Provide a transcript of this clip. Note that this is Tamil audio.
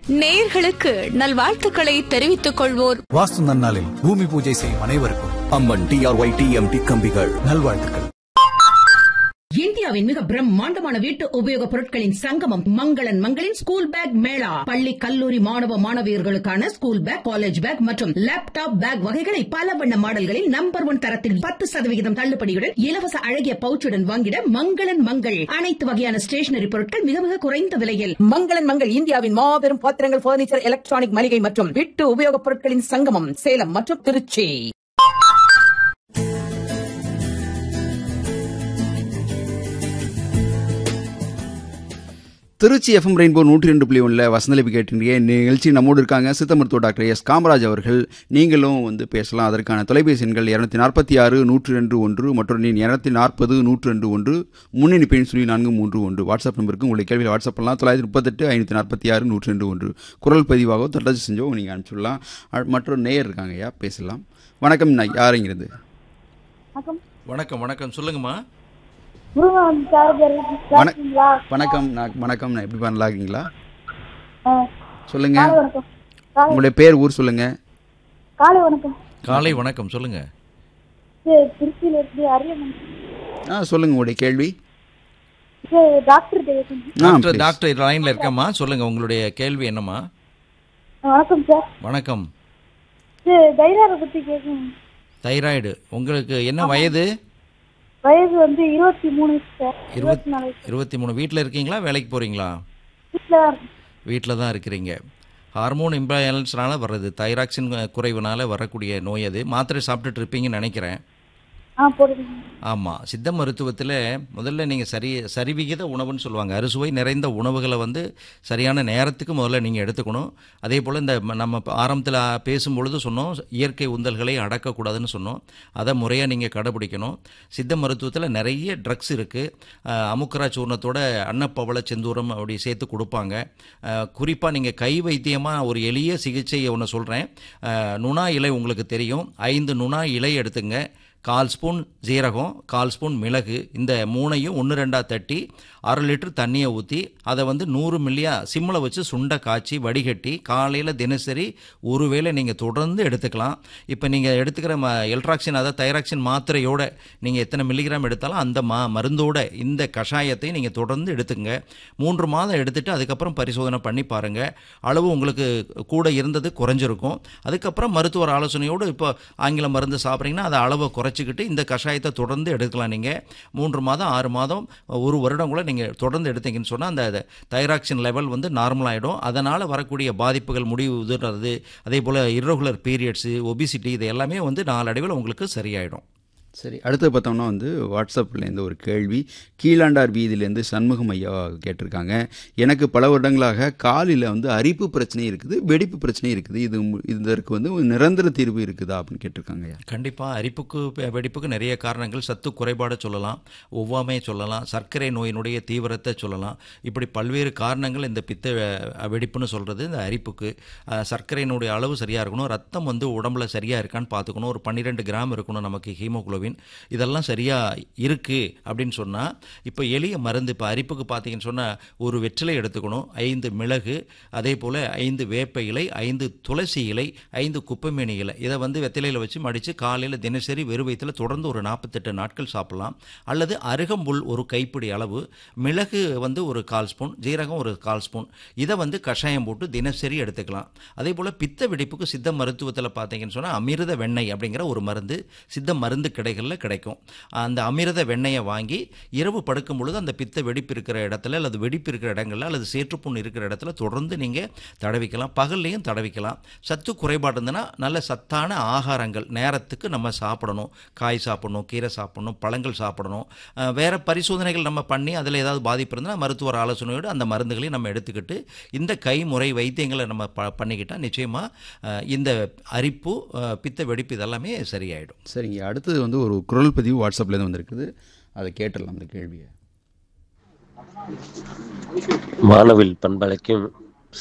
நேயர்களுக்கு நல்வாழ்த்துக்களை தெரிவித்துக் கொள்வோர் வாஸ்து நன்னாளில் பூமி பூஜை செய்யும் அனைவருக்கும் அம்மன் டிஆர்ஒய் டிஎம்டி கம்பிகள் நல்வாழ்த்துக்கள் இந்தியாவின் மிக பிரம்மாண்டமான வீட்டு உபயோகப் பொருட்களின் சங்கமம் மங்களன் மங்களின் ஸ்கூல் பேக் மேளா பள்ளி கல்லூரி மாணவ மாணவியர்களுக்கான ஸ்கூல் பேக் காலேஜ் பேக் மற்றும் லேப்டாப் பேக் வகைகளை பல வண்ண மாடல்களில் நம்பர் ஒன் தரத்தில் பத்து சதவிகிதம் தள்ளுபடியுடன் இலவச அழகிய பவுச்சுடன் வாங்கிட மங்களன் மங்கள் அனைத்து வகையான ஸ்டேஷனரி பொருட்கள் மிக மிக குறைந்த விலையில் மங்களன் மங்கள் இந்தியாவின் மாபெரும் பாத்திரங்கள் பர்னிச்சர் எலக்ட்ரானிக் மளிகை மற்றும் வீட்டு உபயோகப் பொருட்களின் சங்கமம் சேலம் மற்றும் திருச்சி திருச்சி எஃப்எம் ரெயின்போ நூற்றி ரெண்டு புள்ளி ஒன்றில் வசந்தலிபி கேட்டிருந்தீங்க நிகழ்ச்சி நம்மோடு இருக்காங்க சித்த மருத்துவ டாக்டர் எஸ் காமராஜ் அவர்கள் நீங்களும் வந்து பேசலாம் அதற்கான தொலைபேசி எண்கள் இரநூத்தி நாற்பத்தி ஆறு நூற்றி ரெண்டு ஒன்று மற்றும் நீ இரநூத்தி நாற்பது நூற்றி ரெண்டு ஒன்று முன்னணி பெண் சொல்லி நான்கு மூன்று ஒன்று வாட்ஸ்அப் நம்பருக்கு உங்களுடைய கேள்வியில் வாட்ஸ்அப் பண்ணலாம் தொள்ளாயிரத்தி முப்பத்தெட்டு ஐநூற்றி நாற்பத்தி ஆறு நூற்றி ரெண்டு ஒன்று குரல் பதிவாக தொட்டாச்சு செஞ்சோ நீங்கள் அனுப்பிச்சுடலாம் அ- மற்றொரு நேயர் இருக்காங்க ஐயா பேசலாம் வணக்கம் நான் யாருங்கிறது வணக்கம் வணக்கம் சொல்லுங்கம்மா முருகன் சார்ஜர் சாப்பிட்டீங்களா வணக்கம் நான் வணக்கம் நான் எப்படி பண்ணலாம் இருக்கீங்களா ஆ, சொல்லுங்க காலை வணக்கம் காலை உங்களுடைய பேர் ஊர் சொல்லுங்க காலை வணக்கம் காலை வணக்கம் சொல்லுங்க இது திருச்சியில இருந்து அரியமன் ஆ சொல்லுங்க உங்களுடைய கேள்வி இது டாக்டர் தேவன் ஆ, டாக்டர் please. டாக்டர் லைன்ல இருக்கம்மா சொல்லுங்க உங்களுடைய கேள்வி என்னம்மா வணக்கம் சார் வணக்கம் இது தைராரை பத்தி கேட்கணும் தைராய்டு உங்களுக்கு என்ன வயது வயது வந்து இருபத்தி மூணு சார் இருபத் இருபத்தி நாலு இருபத்தி மூணு வீட்டில் இருக்கீங்களா வேலைக்கு போறீங்களா வீட்டில் தான் இருக்கேன். வீட்டில் தான் இருக்கிறீங்க ஹார்மோன் இம்பேலன்ஸ்னால வர்றது தைராக்சின் குறைவுனால வரக்கூடிய நோய் அது மாத்திரை சாப்பிட்டுட்டு இருப்பீங்கன்னு நினைக்கிறேன் ஆ போடுறீங்க ஆமாம் சித்த மருத்துவத்தில் முதல்ல நீங்கள் சரி சரிவிகித உணவுன்னு சொல்லுவாங்க அறுசுவை நிறைந்த உணவுகளை வந்து சரியான நேரத்துக்கு முதல்ல நீங்கள் எடுத்துக்கணும் அதே போல் இந்த ம- நம்ம ஆரம்பத்தில் பேசும்பொழுது சொன்னோம் இயற்கை உந்தல்களை அடக்கக்கூடாதுன்னு சொன்னோம் அதை முறையாக நீங்கள் கடைபிடிக்கணும் சித்த மருத்துவத்தில் நிறைய ட்ரக்ஸ் இருக்குது அமுக்கரா சூர்ணத்தோட அன்னப்பவள செந்தூரம் அப்படி சேர்த்து கொடுப்பாங்க குறிப்பாக நீங்கள் கை வைத்தியமாக ஒரு எளிய சிகிச்சை ஒன்று சொல்கிறேன் நுணா இலை உங்களுக்கு தெரியும் ஐந்து நுணா இலை எடுத்துங்க கால் ஸ்பூன் ஜீரகம் கால் ஸ்பூன் மிளகு இந்த மூணையும் ஒன்று ரெண்டாக தட்டி அரை லிட்டர் தண்ணியை ஊற்றி அதை வந்து நூறு மில்லியா சிம்மில் வச்சு சுண்டை காய்ச்சி வடிகட்டி காலையில் தினசரி ஒரு வேளை நீங்கள் தொடர்ந்து எடுத்துக்கலாம் இப்போ நீங்கள் எடுத்துக்கிற ம எல்ட்ராக்சின் அதாவது தைராக்சின் மாத்திரையோட நீங்கள் எத்தனை மில்லிகிராம் எடுத்தாலும் அந்த மா மருந்தோட இந்த கஷாயத்தை நீங்கள் தொடர்ந்து எடுத்துங்க மூன்று மாதம் எடுத்துட்டு அதுக்கப்புறம் பரிசோதனை பண்ணி பாருங்கள் அளவு உங்களுக்கு கூட இருந்தது குறைஞ்சிருக்கும் அதுக்கப்புறம் மருத்துவர் ஆலோசனையோடு இப்போ ஆங்கில மருந்து சாப்பிட்றீங்கன்னா அதை அளவை குறைச்சிக்கிட்டு இந்த கஷாயத்தை தொடர்ந்து எடுக்கலாம் நீங்கள் மூன்று மாதம் ஆறு மாதம் ஒரு வருடம் கூட நீங்கள் தொடர்ந்து எடுத்தீங்கன்னு சொன்னால் அந்த தைராக்சின் லெவல் வந்து நார்மல் ஆகிடும் அதனால் வரக்கூடிய பாதிப்புகள் முடிவு உதிர்றது அதே போல் irregular பீரியட்ஸு ஒபிசிட்டி இது எல்லாமே வந்து நாளடைவில் உங்களுக்கு சரியாயிடும் சரி அடுத்து பார்த்தோம்னா வந்து வாட்ஸ்அப்லேருந்து ஒரு கேள்வி கீழாண்டார் வீதியிலேருந்து சண்முகம் ஐயா கேட்டிருக்காங்க எனக்கு பல வருடங்களாக காலில் வந்து அரிப்பு பிரச்சனை இருக்குது வெடிப்பு பிரச்சனை இருக்குது இது மு- இதற்கு வந்து ஒரு நிரந்தர தீர்வு இருக்குதா அப்படின்னு கேட்டிருக்காங்க ஐயா கண்டிப்பாக அரிப்புக்கு வெ- வெடிப்புக்கு நிறைய காரணங்கள் சத்து குறைபாடு சொல்லலாம் ஒவ்வாமை சொல்லலாம் சர்க்கரை நோயினுடைய தீவிரத்தை சொல்லலாம் இப்படி பல்வேறு காரணங்கள் இந்த பித்த அஹ், வெடிப்புன்னு சொல்கிறது இந்த அரிப்புக்கு அஹ், சர்க்கரையினுடைய அளவு சரியாக இருக்கணும் ரத்தம் வந்து உடம்புல சரியாக இருக்கான்னு பார்த்துக்கணும் ஒரு பன்னிரெண்டு கிராம் இருக்கணும் நமக்கு ஹீமோகுளோபின் இதெல்லாம் சரியாக இருக்குது அப்படின்னு சொன்னால் இப்போ எளிய மருந்து இப்போ அரிப்புக்கு பார்த்தீங்கன்னு சொன்னால் ஒரு வெற்றிலை எடுத்துக்கணும் ஐந்து மிளகு அதே போல் ஐந்து வேப்ப இலை ஐந்து துளசி இலை ஐந்து குப்பைமேனி இலை இதை வந்து வெத்திலையில் வச்சு மடித்து காலையில் தினசரி வெறும் வயித்துல தொடர்ந்து ஒரு நாற்பத்தெட்டு நாட்கள் சாப்பிடலாம் அல்லது அருகம்புல் ஒரு கைப்பிடி அளவு மிளகு வந்து ஒரு கால் ஸ்பூன் ஜீரகம் ஒரு கால் ஸ்பூன் இதை வந்து கஷாயம் போட்டு தினசரி எடுத்துக்கலாம் அதே போல் பித்த வெடிப்புக்கு சித்த மருத்துவத்தில் பார்த்தீங்கன்னு சொன்னால் அமிர்த வெண்ணெய் அப்படிங்கிற ஒரு மருந்து சித்த மருந்து கடைகளில் கிடைக்கும் அந்த அமிர்த வெண்ணெயை வாங்கி இரவு படுக்கும் பொழுது அந்த பித்த வெடிப்பு இருக்கிற இடத்துல அல்லது வெடிப்பு இருக்கிற இடங்கள்ல அல்லது சேற்றுப்புண் இருக்கிற இடத்துல தொடர்ந்து நீங்கள் தடவிக்கலாம் பகல்லையும் தடவிக்கலாம் சத்து குறைபாடு இருந்ததுன்னா நல்ல சத்தான ஆகாரங்கள் நேரத்துக்கு நம்ம சாப்பிடணும் காய் சாப்பிடணும் கீரை சாப்பிடணும் பழங்கள் சாப்பிடணும் அஹ் வேற பரிசோதனைகள் நம்ம பண்ணி அதில் ஏதாவது பாதிப்பு இருந்தால் மருத்துவர் ஆலோசனையோடு அந்த மருந்துகளையும் நம்ம எடுத்துக்கிட்டு இந்த கைமுறை வைத்தியங்களை நம்ம ப பண்ணிக்கிட்டால் நிச்சயமாக இந்த அரிப்பு அஹ் பித்த வெடிப்பு இதெல்லாமே சரியாயிடும் சரிங்க அடுத்தது வந்து ஒரு குரல் பதிவு வாட்ஸ்அப்லேருந்து வந்திருக்குது அதை கேட்டுடலாம் அந்த கேள்வியை வானவில் பண்பலைக்கும்